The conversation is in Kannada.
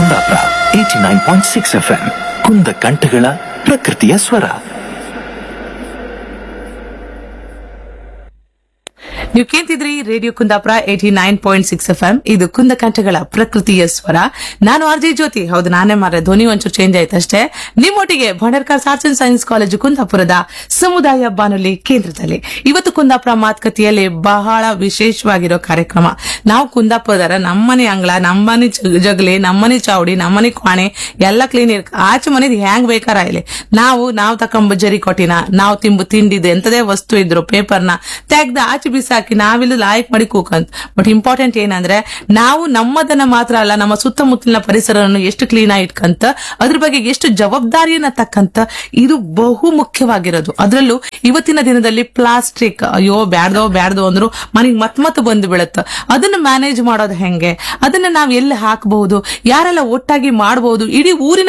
Kundapura eighty nine point six F M ಕುಂದ ಕಂಠಗಳ ಪ್ರಕೃತಿಯ ಸ್ವರ ನೀವು ಕೇಳ್ತಿದ್ರಿ radio Kundapura eighty nine point six F M ಇದು ಕುಂದಕಂಠಗಳ ಪ್ರಕೃತಿಯ ಸ್ವರ ನಾನು ಆರ್ ಜೆ ಜ್ಯೋತಿ ಹೌದು ನಾನೇ ಮಾರ ಧ್ವನಿ ಒಂಚೂರು ಚೇಂಜ್ ಆಯ್ತು ಅಷ್ಟೇ ನಿಮ್ಮೊಟ್ಟಿಗೆ Bhandarkar arts and science college ಕುಂದಾಪುರದ ಸಮುದಾಯ ಬಾನುಲಿ ಕೇಂದ್ರದಲ್ಲಿ ಇವತ್ತು ಕುಂದಾಪುರ ಮಾತುಕತೆಯಲ್ಲಿ ಬಹಳ ವಿಶೇಷವಾಗಿರೋ ಕಾರ್ಯಕ್ರಮ ನಾವು ಕುಂದಾಪುರದರ ನಮ್ಮನೆ ಅಂಗಳ ನಮ್ಮನೆ ಜ- ಜಗಲಿ ನಮ್ಮನೆ ಚಾವಡಿ ನಮ್ಮನೆ ಕ್ವಾಣೆ ಎಲ್ಲ ಕ್ಲೀನ್ ಇರ್ ಆಚೆ ಮನೆದು ಹ್ಯಾಂಗ್ ಬೇಕಾರ ಇಲ್ಲಿ ನಾವು ನಾವು ತಕೊಂಬ ಜರಿ ಕೊಟ್ಟಿನ ನಾವು ತಿಂಬು ತಿಂಡಿದ್ದು ಎಂತದೇ ವಸ್ತು ಇದ್ರು ಪೇಪರ್ನ ತೆಗ್ದು ಆಚೆ ಬಿಸಾಕಿ ನಾವಿಲ್ಲಿ ಲಾಯಕ್ ಮಾಡಿ ಕೂಕಂತ ಬಟ್ ಇಂಪಾರ್ಟೆಂಟ್ ಏನಂದ್ರೆ ನಾವು ನಮ್ಮದನ್ನ ಮಾತ್ರ ಅಲ್ಲ ನಮ್ಮ ಸುತ್ತಮುತ್ತಲಿನ ಪರಿಸರವನ್ನು ಎಷ್ಟು ಕ್ಲೀನ್ ಆಗಿ ಇಟ್ಕಂತ ಅದ್ರ ಬಗ್ಗೆ ಎಷ್ಟು ಜವಾಬ್ದಾರಿಯನ್ನ ತಕ್ಕಂತ ಇದು ಬಹು ಮುಖ್ಯವಾಗಿರೋದು ಅದರಲ್ಲೂ ಇವತ್ತಿನ ದಿನದಲ್ಲಿ ಪ್ಲಾಸ್ಟಿಕ್ ಅಯ್ಯೋ ಬ್ಯಾಡ್ದೋ ಬ್ಯಾಡ್ದೋ ಅಂದ್ರು ಮನೆಗೆ ಮತ್ ಮತ್ ಬಂದು ಬೀಳುತ್ತ ಅದನ್ನ ಮ್ಯಾನೇಜ್ ಮಾಡೋದು ಹೆಂಗೆ ಅದನ್ನ ನಾವ್ ಎಲ್ಲಿ ಹಾಕಬಹುದು ಯಾರೆಲ್ಲ ಒಟ್ಟಾಗಿ ಮಾಡಬಹುದು ಇಡೀ ಊರಿನ